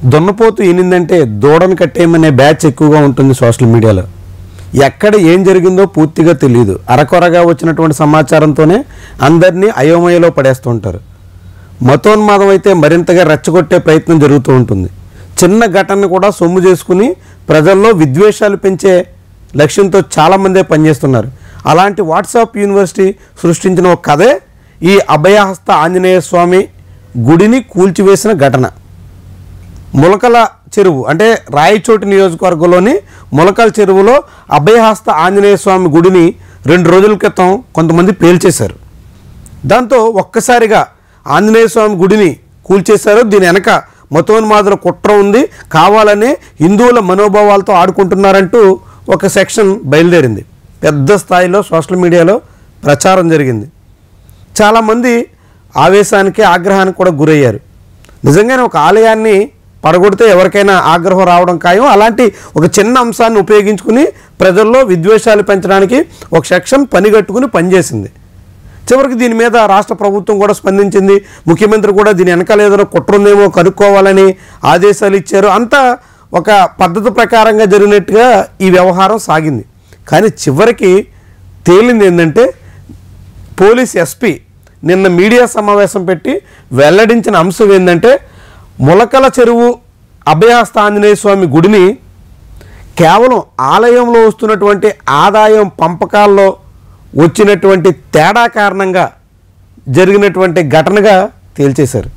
దున్నపోతు ఈనిందంటే దూడను కట్టేయమనే బ్యాచ్ ఎక్కువగా ఉంటుంది సోషల్ మీడియాలో ఎక్కడ ఏం జరిగిందో పూర్తిగా తెలియదు అరకొరగా వచ్చినటువంటి సమాచారంతోనే అందరినీ అయోమయలో పడేస్తూ ఉంటారు మతోన్మాదం అయితే మరింతగా రెచ్చగొట్టే ప్రయత్నం జరుగుతూ ఉంటుంది చిన్న ఘటనను కూడా సొమ్ము చేసుకుని ప్రజల్లో విద్వేషాలు పెంచే లక్ష్యంతో చాలామందే పనిచేస్తున్నారు అలాంటి వాట్సాప్ యూనివర్సిటీ సృష్టించిన ఒక కథే ఈ అభయహస్త ఆంజనేయ స్వామి గుడిని కూల్చివేసిన ఘటన ములకల చెరువు అంటే రాయచోటి నియోజకవర్గంలోని ములకల చెరువులో అభయహస్త ఆంజనేయ స్వామి గుడిని రెండు రోజుల క్రితం కొంతమంది పేల్చేశారు దాంతో ఒక్కసారిగా ఆంజనేయ స్వామి గుడిని కూల్చేశారు దీని వెనక మతోన్మాదుల కుట్ర ఉంది కావాలనే హిందువుల మనోభావాలతో ఆడుకుంటున్నారంటూ ఒక సెక్షన్ బయలుదేరింది పెద్ద స్థాయిలో సోషల్ మీడియాలో ప్రచారం జరిగింది చాలామంది ఆవేశానికి ఆగ్రహానికి కూడా గురయ్యారు నిజంగానే ఒక ఆలయాన్ని పడగొడితే ఎవరికైనా ఆగ్రహం రావడం ఖాయం అలాంటి ఒక చిన్న అంశాన్ని ఉపయోగించుకుని ప్రజల్లో విద్వేషాలు పెంచడానికి ఒక సెక్షన్ పనిగట్టుకుని పనిచేసింది చివరికి దీని మీద రాష్ట్ర ప్రభుత్వం కూడా స్పందించింది ముఖ్యమంత్రి కూడా దీని వెనకాల ఏదైనా కుట్ర ఉందేమో కనుక్కోవాలని ఆదేశాలు ఇచ్చారు అంతా ఒక పద్ధతి ప్రకారంగా జరిగినట్టుగా ఈ వ్యవహారం సాగింది కానీ చివరికి తేలింది ఏంటంటే పోలీస్ ఎస్పీ నిన్న మీడియా సమావేశం పెట్టి వెల్లడించిన అంశం ఏంటంటే ములకల చెరువు అభయాస్త ఆంజనేయ స్వామి గుడిని కేవలం ఆలయంలో వస్తున్నటువంటి ఆదాయం పంపకాల్లో వచ్చినటువంటి తేడా కారణంగా జరిగినటువంటి ఘటనగా తేల్చేశారు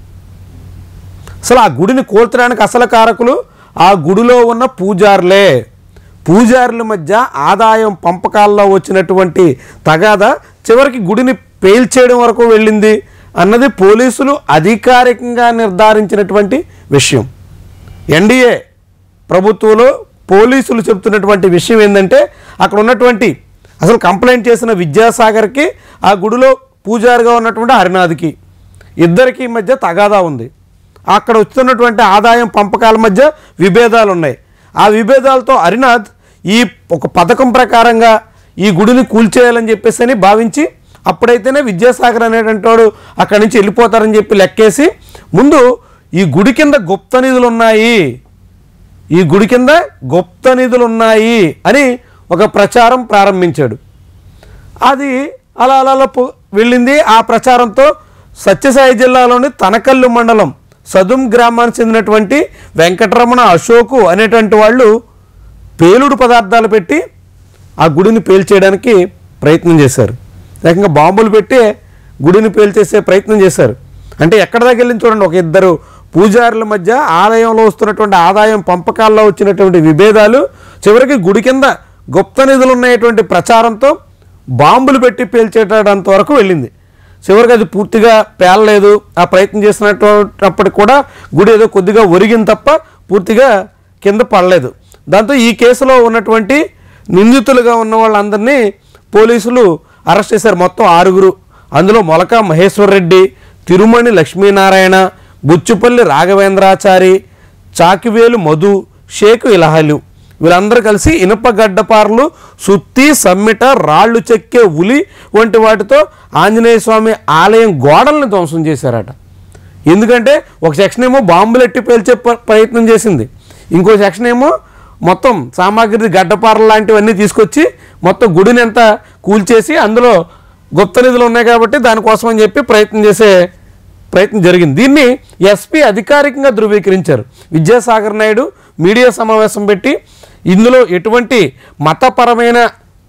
అసలు ఆ గుడిని కోల్చడానికి అసలు కారకులు ఆ గుడిలో ఉన్న పూజారులే పూజారుల మధ్య ఆదాయం పంపకాల్లో వచ్చినటువంటి తగాదా చివరికి గుడిని పేల్చేయడం వరకు వెళ్ళింది అన్నది పోలీసులు అధికారికంగా నిర్ధారించినటువంటి విషయం ఎన్డీఏ ప్రభుత్వంలో పోలీసులు చెప్తున్నటువంటి విషయం ఏంటంటే అక్కడ ఉన్నటువంటి అసలు కంప్లైంట్ చేసిన విద్యాసాగర్కి ఆ గుడిలో పూజారిగా ఉన్నటువంటి హరినాథ్కి ఇద్దరికి మధ్య తగాదా ఉంది అక్కడ వస్తున్నటువంటి ఆదాయం పంపకాల మధ్య విభేదాలు ఉన్నాయి ఆ విభేదాలతో హరినాథ్ ఈ ఒక పథకం ప్రకారంగా ఈ గుడిని కూల్చేయాలని చెప్పేసి అని భావించి అప్పుడైతేనే విద్యాసాగర్ అనేటువంటి వాడు అక్కడి నుంచి వెళ్ళిపోతారని చెప్పి లెక్కేసి ముందు ఈ గుడి కింద గుప్త నిధులు ఉన్నాయి ఈ గుడి కింద గుప్త నిధులు ఉన్నాయి అని ఒక ప్రచారం ప్రారంభించాడు అది అలా అలా అలా పో- వెళ్ళింది ఆ ప్రచారంతో సత్యసాయి జిల్లాలోని తనకల్లు మండలం సదుం గ్రామానికి చెందినటువంటి వెంకటరమణ అశోకు అనేటువంటి వాళ్ళు పేలుడు పదార్థాలు పెట్టి ఆ గుడిని పేల్చేయడానికి ప్రయత్నం చేశారు ఏకంగా బాంబులు పెట్టి గుడిని పేల్చేసే ప్రయత్నం చేశారు అంటే ఎక్కడ దగ్గర వెళ్ళి చూడండి ఒక ఇద్దరు పూజారుల మధ్య ఆలయంలో వస్తున్నటువంటి ఆదాయం పంపకాల్లో వచ్చినటువంటి విభేదాలు చివరికి గుడి కింద గుప్త నిధులు ఉన్నటువంటి ప్రచారంతో బాంబులు పెట్టి పేల్చేటంత వరకు వెళ్ళింది చివరికి అది పూర్తిగా పేలలేదు ఆ ప్రయత్నం చేసినప్పటికి కూడా గుడి ఏదో కొద్దిగా ఒరిగింది తప్ప పూర్తిగా కింద పడలేదు దాంతో ఈ కేసులో ఉన్నటువంటి నిందితులుగా ఉన్న వాళ్ళందరినీ పోలీసులు అరెస్ట్ చేశారు మొత్తం ఆరుగురు అందులో మొలక మహేశ్వర్ రెడ్డి తిరుమణి లక్ష్మీనారాయణ బుచ్చుపల్లి రాఘవేంద్రాచారి చాకివేలు మధు షేక్ ఇలహలు వీళ్ళందరూ కలిసి ఇనుప గడ్డపారలు సుత్తి సమ్మిట రాళ్ళు చెక్కే ఉలి వంటి వాటితో ఆంజనేయ స్వామి ఆలయం గోడల్ని ధ్వంసం చేశారట ఎందుకంటే ఒక సెక్షన్ ఏమో బాంబులు ఎట్టి పేల్చే ప్ర- ప్రయత్నం చేసింది ఇంకో సెక్షన్ ఏమో మొత్తం సామాగ్రి గడ్డపారలు లాంటివన్నీ తీసుకొచ్చి మొత్తం గుడిని అంతా కూల్చేసి అందులో గుప్త నిధులు ఉన్నాయి కాబట్టి దానికోసం అని చెప్పి ప్రయత్నం చేసే ప్రయత్నం జరిగింది దీన్ని ఎస్పీ అధికారికంగా ధృవీకరించారు విద్యాసాగర్ నాయుడు మీడియా సమావేశం పెట్టి ఇందులో ఎటువంటి మతపరమైన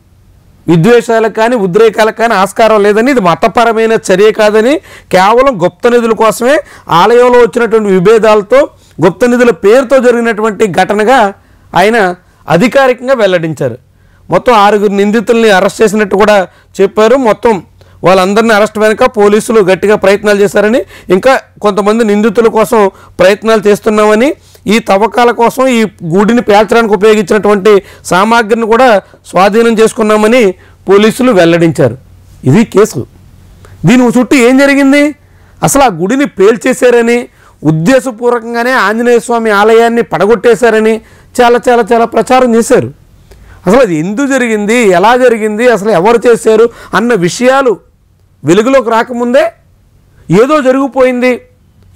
విద్వేషాలకు కానీ ఉద్రేకాలకు కానీ ఆస్కారం లేదని ఇది మతపరమైన చర్య కాదని కేవలం గుప్త నిధుల కోసమే ఆలయంలో వచ్చినటువంటి విభేదాలతో గుప్త నిధుల పేరుతో జరిగినటువంటి ఘటనగా ఆయన అధికారికంగా వెల్లడించారు మొత్తం ఆరుగురు నిందితుల్ని అరెస్ట్ చేసినట్టు కూడా చెప్పారు మొత్తం వాళ్ళందరినీ అరెస్ట్ వెనుక పోలీసులు గట్టిగా ప్రయత్నాలు చేశారని ఇంకా కొంతమంది నిందితుల కోసం ప్రయత్నాలు చేస్తున్నామని ఈ తవ్వకాల కోసం ఈ గుడిని పేల్చడానికి ఉపయోగించినటువంటి సామాగ్రిని కూడా స్వాధీనం చేసుకున్నామని పోలీసులు వెల్లడించారు ఇది కేసు దీని చుట్టూ ఏం జరిగింది అసలు ఆ గుడిని పేల్చేశారని ఉద్దేశపూర్వకంగానే ఆంజనేయ స్వామి ఆలయాన్ని పడగొట్టేశారని చాలా చాలా చాలా ప్రచారం చేశారు అసలు అది ఎందుకు జరిగింది ఎలా జరిగింది అసలు ఎవరు చేశారు అన్న విషయాలు వెలుగులోకి రాకముందే ఏదో జరిగిపోయింది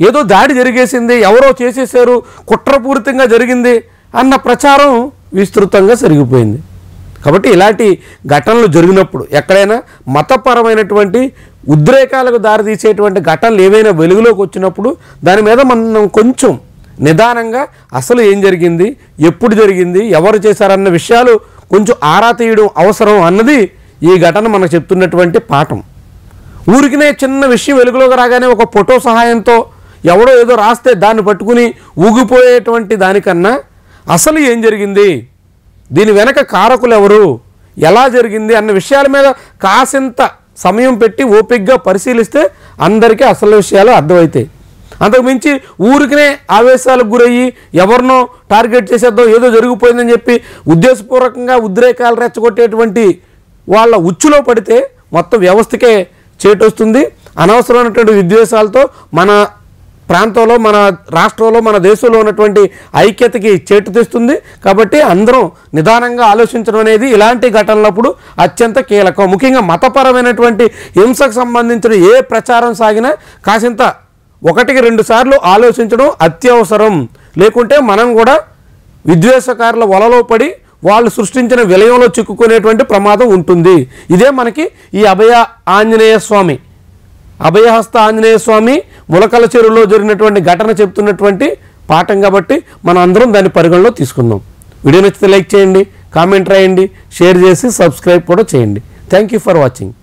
ఏదో దాడి జరిగేసింది ఎవరో చేసేసారు కుట్రపూరితంగా జరిగింది అన్న ప్రచారం విస్తృతంగా జరిగిపోయింది కాబట్టి ఇలాంటి ఘటనలు జరిగినప్పుడు ఎక్కడైనా మతపరమైనటువంటి ఉద్రేకాలకు దారితీసేటువంటి ఘటనలు ఏవైనా వెలుగులోకి వచ్చినప్పుడు దాని మీద మనం కొంచెం నిదానంగా అసలు ఏం జరిగింది ఎప్పుడు జరిగింది ఎవరు చేశారన్న విషయాలు కొంచెం ఆరా తీయడం అవసరం అన్నది ఈ ఘటన మనకు చెప్తున్నటువంటి పాఠం ఊరికినే చిన్న విషయం వెలుగులోకి రాగానే ఒక ఫోటో సహాయంతో ఎవడో ఏదో రాస్తే దాన్ని పట్టుకుని ఊగిపోయేటువంటి దానికన్నా అసలు ఏం జరిగింది దీని వెనక కారకులు ఎవరు ఎలా జరిగింది అన్న విషయాల మీద కాసింత సమయం పెట్టి ఓపికగా పరిశీలిస్తే అందరికీ అసలు విషయాలు అర్థమవుతాయి అంతకు మించి ఊరికినే ఆవేశాలకు గురయ్యి ఎవరినో టార్గెట్ చేసేద్దాం ఏదో జరిగిపోయిందని చెప్పి ఉద్దేశపూర్వకంగా ఉద్రేకాలు రెచ్చగొట్టేటువంటి వాళ్ళ ఉచ్చులో పడితే మొత్తం వ్యవస్థకే చేటొస్తుంది అనవసరమైనటువంటి విద్వేషాలతో మన ప్రాంతంలో మన రాష్ట్రంలో మన దేశంలో ఉన్నటువంటి ఐక్యతకి చేటు తెస్తుంది కాబట్టి అందరం నిదానంగా ఆలోచించడం అనేది ఇలాంటి ఘటనలప్పుడు అత్యంత కీలకం ముఖ్యంగా మతపరమైనటువంటి హింసకు సంబంధించిన ఏ ప్రచారం సాగినా కాసింత ఒకటికి రెండు సార్లు ఆలోచించడం అత్యవసరం లేకుంటే మనం కూడా విద్వేషకారుల వలలో పడి వాళ్ళు సృష్టించిన విలయంలో చిక్కుకునేటువంటి ప్రమాదం ఉంటుంది ఇదే మనకి ఈ అభయ ఆంజనేయ స్వామి అభయహస్త ఆంజనేయ స్వామి ములకల చెరువులో జరిగినటువంటి ఘటన చెప్తున్నటువంటి పాఠం కాబట్టి మనం అందరం దాన్ని పరిగణలో తీసుకుందాం వీడియో నచ్చితే లైక్ చేయండి కామెంట్ రాయండి షేర్ చేసి సబ్స్క్రైబ్ కూడా చేయండి థ్యాంక్ యూ ఫర్ వాచింగ్